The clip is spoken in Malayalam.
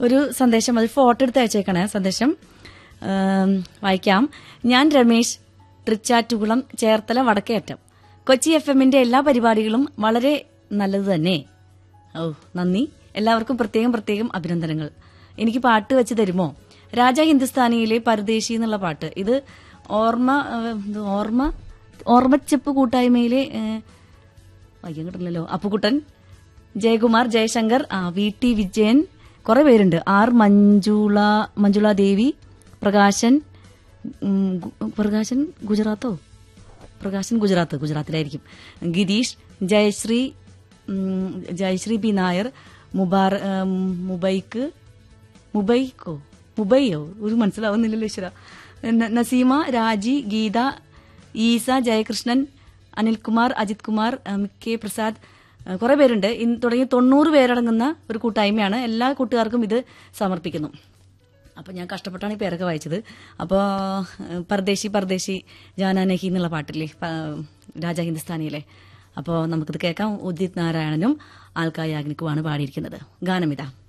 ഒരു സന്ദേശം അത് ഫോട്ടോ എടുത്ത് അയച്ചേക്കണേ സന്ദേശം ഏം, വായിക്കാം ഞാൻ രമേശ് തൃച്ചാറ്റുകുളം ചേർത്തല വടക്കേയറ്റം കൊച്ചി എഫ് എമ്മിന്റെ എല്ലാ പരിപാടികളും വളരെ നല്ലത് തന്നെ ഓ നന്ദി എല്ലാവർക്കും പ്രത്യേകം പ്രത്യേകം അഭിനന്ദനങ്ങൾ എനിക്ക് പാട്ട് വെച്ച് തരുമോ രാജ ഹിന്ദുസ്ഥാനിയിലെ പരദേശി എന്നുള്ള പാട്ട് ഇത് ഓർമ്മ ഏഹ്, ഇത് ഓർമ്മ ഓർമ്മച്ചെപ്പ് കൂട്ടായ്മയിലെ ഏഹ്, വയ്യം കിട്ടില്ലല്ലോ അപ്പുക്കുട്ടൻ ജയകുമാർ ജയശങ്കർ ആ വി ടി വിജയൻ കുറെ പേരുണ്ട് ആർ മഞ്ജുള മഞ്ജുള ദേവി പ്രകാശൻ ഉം, ഗു- പ്രകാശൻ ഗുജറാത്തോ പ്രകാശൻ ഗുജറാത്ത് ഗുജറാത്തിലായിരിക്കും ഗിരീഷ് ജയശ്രീ ഉം, ജയശ്രീ ബി നായർ മുബാർ ഉം, മുബൈക്ക് മുബൈക്കോ മുബൈയോ ഒരു മനസ്സിലാവുന്നില്ലല്ലോ ഈശ്വര ന- നസീമ രാജി ഗീത ഈസ ജയകൃഷ്ണൻ അനിൽകുമാർ അജിത് കുമാർ ഉം, കെ പ്രസാദ് ഉം, കുറെ പേരുണ്ട് ഇൻ- തുടങ്ങി തൊണ്ണൂറ് പേരടങ്ങുന്ന ഒരു കൂട്ടായ്മയാണ് എല്ലാ കൂട്ടുകാർക്കും ഇത് സമർപ്പിക്കുന്നു അപ്പോൾ ഞാൻ കഷ്ടപ്പെട്ടാണ് ഈ പേരൊക്കെ വായിച്ചത് അപ്പോൾ പർദേശി പർദേശി ജാനാനഹി എന്നുള്ള പാട്ടില്ലേ പ- രാജ ഹിന്ദുസ്ഥാനിയിലെ അപ്പോൾ നമുക്കിത് കേൾക്കാം ഉദിത് നാരായണനും ആൽക്കായ യാഗ്നിക്കുമാണ് പാടിയിരിക്കുന്നത് ഗാനമിതാ